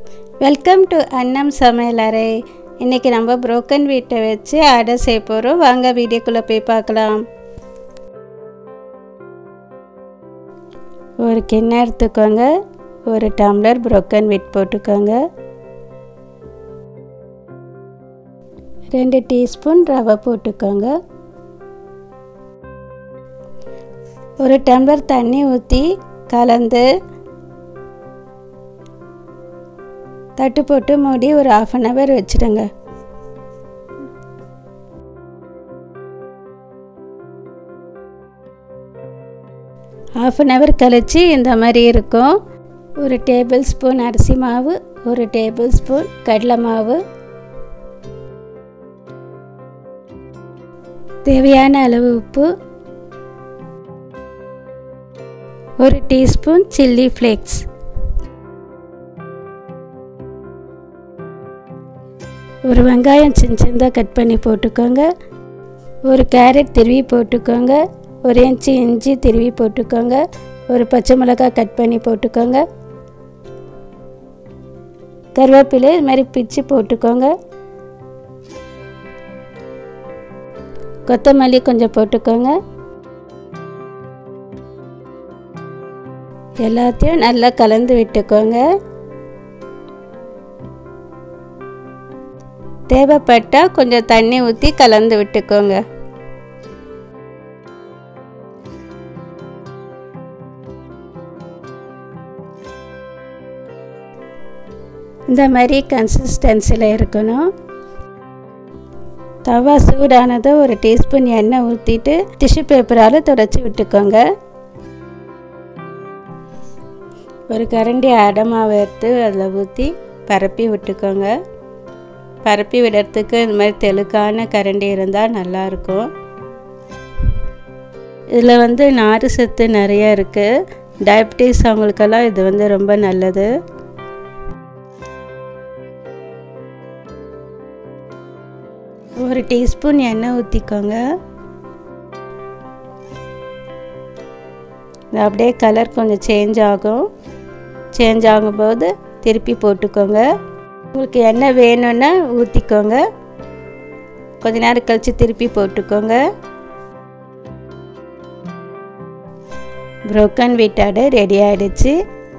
welcome to அன்னம் சமையலறை இன்றைக்கி நம்ம புரோக்கன் வீட்டை வச்சு அடை செய்ய போகிறோம் வாங்க வீடியோக்குள்ளே போய் பார்க்கலாம் ஒரு கிண்ணம் எடுத்துக்கோங்க ஒரு டம்ளர் புரோக்கன் வீட் போட்டுக்கோங்க ரெண்டு டீஸ்பூன் ரவை போட்டுக்கோங்க ஒரு டம்ளர் தண்ணி ஊற்றி கலந்து தட்டு போட்டு மூடி ஒரு ஆஃப் அன் ஹவர் வச்சுடுங்க ஆஃப் அன் ஹவர் கழித்து இந்த மாதிரி இருக்கும் ஒரு டேபிள் ஸ்பூன் அரிசி மாவு ஒரு டேபிள் ஸ்பூன் கடலை மாவு தேவையான அளவு உப்பு ஒரு டீஸ்பூன் சில்லி ஃப்ளேக்ஸ் ஒரு வெங்காயம் சின்ன சின்னதாக கட் பண்ணி போட்டுக்கோங்க ஒரு கேரட் திருவி போட்டுக்கோங்க ஒரு இன்ச்சு இஞ்சி திருவி போட்டுக்கோங்க ஒரு பச்சை மிளகாய் கட் பண்ணி போட்டுக்கோங்க கருவேப்பிலை இது மாதிரி பிச்சு போட்டுக்கோங்க கொத்தமல்லி கொஞ்சம் போட்டுக்கோங்க எல்லாத்தையும் நல்லா கலந்து விட்டுக்கோங்க தேவைப்பட்டால் கொஞ்சம் தண்ணி ஊற்றி கலந்து விட்டுக்கோங்க இந்த மாதிரி கன்சிஸ்டன்சியில் இருக்கணும் தவா சூடானதை ஒரு டீஸ்பூன் எண்ணெய் ஊற்றிட்டு டிஷ்யூ பேப்பரால் தொடச்சி விட்டுக்கோங்க ஒரு கரண்டி அடமாவை எடுத்து அதில் ஊற்றி பரப்பி விட்டுக்கோங்க பரப்பி விடுறதுக்கு இந்த மாதிரி தெளுக்கான கரண்டி இருந்தால் நல்லாயிருக்கும் இதில் வந்து நார் சத்து நிறைய இருக்குது டயபிட்டிஸ் அவங்களுக்கெல்லாம் இது வந்து ரொம்ப நல்லது ஒரு டீஸ்பூன் எண்ணெய் ஊற்றிக்கோங்க அப்படியே கலர் கொஞ்சம் சேஞ்ச் ஆகும் சேஞ்ச் ஆகும்போது திருப்பி போட்டுக்கோங்க உங்களுக்கு எண்ணெய் வேணும்னா ஊற்றிக்கோங்க கொஞ்ச நேரம் கழித்து திருப்பி போட்டுக்கோங்க புரோக்கன் வீட்டாடு ரெடி ஆகிடுச்சு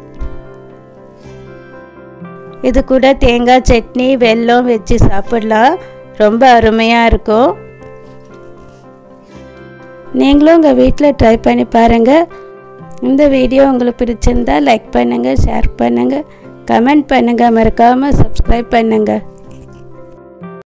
இது கூட தேங்காய் சட்னி வெல்லம் வச்சு சாப்பிடலாம் ரொம்ப அருமையாக இருக்கும் நீங்களும் உங்கள் வீட்டில் ட்ரை பண்ணி பாருங்கள் இந்த வீடியோ உங்களுக்கு பிடிச்சிருந்தா லைக் பண்ணுங்கள் ஷேர் பண்ணுங்கள் கமெண்ட் பண்ணுங்கள் மறக்காமல் சப்ஸ்கிரைப் பண்ணுங்கள்